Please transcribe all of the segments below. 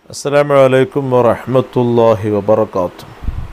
അസ്സലാമു അലൈക്കും വറഹ്മത്തുള്ളാഹി വബറകാതുഹു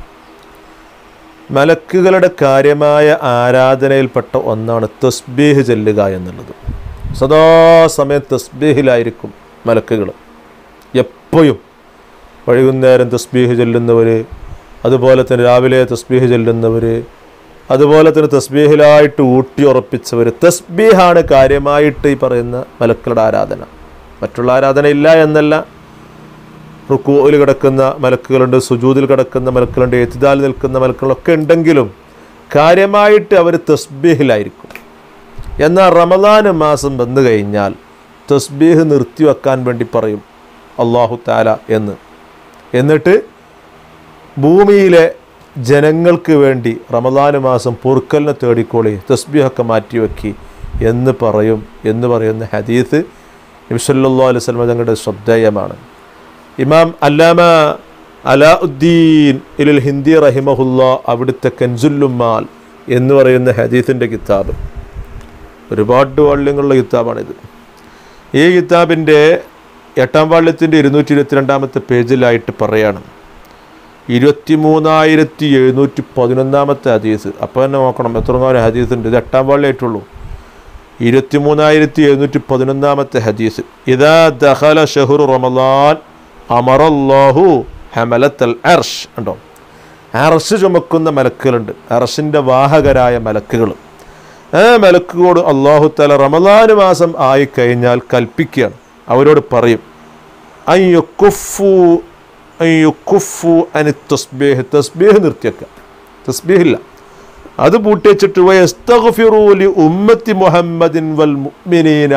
മലക്കുകളുടെ കാര്യമായ ആരാധനയിൽപ്പെട്ട ഒന്നാണ് തസ്ബീഹ് ചെല്ലുക എന്നുള്ളത് സദാസമയം തസ്ബീഹിലായിരിക്കും മലക്കുകൾ എപ്പോഴും വൈകുന്നേരം തസ്ബീഹ് ചെല്ലുന്നവർ അതുപോലെ തന്നെ രാവിലെ തസ്ബീഹ് ചെല്ലുന്നവർ അതുപോലെ തന്നെ തസ്ബീഹിലായിട്ട് ഊട്ടി ഉറപ്പിച്ചവർ തസ്ബീഹാണ് കാര്യമായിട്ട് ഈ പറയുന്ന മലക്കളുടെ ആരാധന മറ്റുള്ള ആരാധന ഇല്ല എന്നല്ല റുക്കൂയിൽ കിടക്കുന്ന മലക്കുകളുണ്ട് സുജൂദിൽ കിടക്കുന്ന മലക്കുകളുണ്ട് എത്തിദാൽ നിൽക്കുന്ന മലക്കുകളൊക്കെ ഉണ്ടെങ്കിലും കാര്യമായിട്ട് അവർ തസ്ബീഹിലായിരിക്കും എന്നാൽ റമദാൻ മാസം വന്നു കഴിഞ്ഞാൽ തസ്ബീഹ് നിർത്തിവെക്കാൻ വേണ്ടി പറയും അള്ളാഹു താല എന്ന് എന്നിട്ട് ഭൂമിയിലെ ജനങ്ങൾക്ക് വേണ്ടി റമദാൻ മാസം പൊറുക്കലിനെ തേടിക്കോളി തസ്ബീഹൊക്കെ മാറ്റിവെക്കി എന്ന് പറയും എന്ന് പറയുന്ന ഹദീസ് നബിസല്ലാ അലൈഹി സ്വലമ തങ്ങളുടെ ശ്രദ്ധേയമാണ് ഇമാം അല്ലാമ അലാഉദ്ദീൻ ഇലുൽ ഹിന്ദി റഹിമഹുല്ല അവിടുത്തെ കൻസുല്ലുമാൽ എന്ന് പറയുന്ന ഹദീസിൻ്റെ കിതാബ് ഒരുപാട് വാള്യങ്ങളുള്ള കിതാബാണിത് ഈ കിതാബിൻ്റെ എട്ടാം വാള്യത്തിൻ്റെ ഇരുന്നൂറ്റി ഇരുപത്തിരണ്ടാമത്തെ പേജിലായിട്ട് പറയാണ് ഇരുപത്തി മൂന്നായിരത്തി എഴുന്നൂറ്റി പതിനൊന്നാമത്തെ ഹദീസ് അപ്പോൾ തന്നെ നോക്കണം എത്രങ്ങാനും ഹദീസ് ഉണ്ട് ഇത് എട്ടാം വാള്യമായിട്ടുള്ളൂ ഇരുപത്തി മൂന്നായിരത്തി എഴുന്നൂറ്റി പതിനൊന്നാമത്തെ ഹദീസ് ഇതാ ദഹല ഷഹുർ റമദാൻ അമറല്ലാഹു ഹമലത്തൽ അർഷ് ഉണ്ടോ അർഷ് ചുമക്കുന്ന മലക്കുകളുണ്ട് അർഷിൻ്റെ വാഹകരായ മലക്കുകൾ ആ മലക്കുകളോട് അള്ളാഹു തല റമദാന് മാസം ആയിക്കഴിഞ്ഞാൽ കൽപ്പിക്കുകയാണ് അവരോട് പറയും അയ്യൊക്കുഫു അയ്യൊക്കുഫു അനി തസ്ബേഹ് തസ്ബേഹ് നിർത്തിയേക്കുക തസ്ബേഹില്ല അത് പൂട്ടിവെച്ചിട്ട് വയസ്തഗ്ഫിറൂലി ഉമ്മത്തി മുഹമ്മദിൻ വൽ മുഅ്മിനീന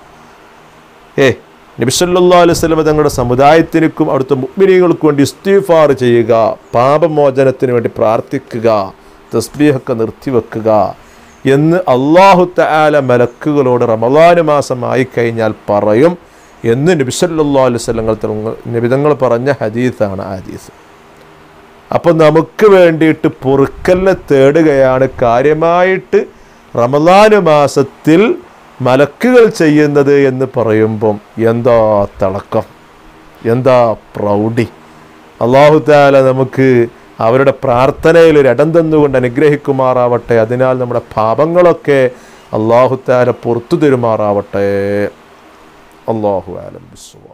ഏ നബിസല്ലാ അലൈഹി സ്വലമ തങ്ങളുടെ സമുദായത്തിനും അവിടുത്തെ മുഗ്മിനികൾക്കും വേണ്ടി ഇസ്തിഫാർ ചെയ്യുക പാപമോചനത്തിന് വേണ്ടി പ്രാർത്ഥിക്കുക തസ്ബീഹൊക്കെ നിർത്തിവെക്കുക എന്ന് അള്ളാഹു തആല മലക്കുകളോട് റമദാന് മാസമായി കഴിഞ്ഞാൽ പറയും എന്ന് നബിസല്ലാ അലൈഹി സ്വലങ്ങൾ നിബിതങ്ങൾ പറഞ്ഞ ഹദീസാണ് ആ ഹദീസ് അപ്പം നമുക്ക് വേണ്ടിയിട്ട് പൊറുക്കലിനെ തേടുകയാണ് കാര്യമായിട്ട് റമദാന് മാസത്തിൽ മലക്കുകൾ ചെയ്യുന്നത് എന്ന് പറയുമ്പം എന്താ തിളക്കം എന്താ പ്രൗഢി അള്ളാഹു താല നമുക്ക് അവരുടെ പ്രാർത്ഥനയിൽ ഒരു ഇടം തന്നുകൊണ്ട് അനുഗ്രഹിക്കുമാറാവട്ടെ അതിനാൽ നമ്മുടെ പാപങ്ങളൊക്കെ അള്ളാഹു താല പുറത്തു തരുമാറാവട്ടെ അള്ളാഹു ആലം ബിസ്വ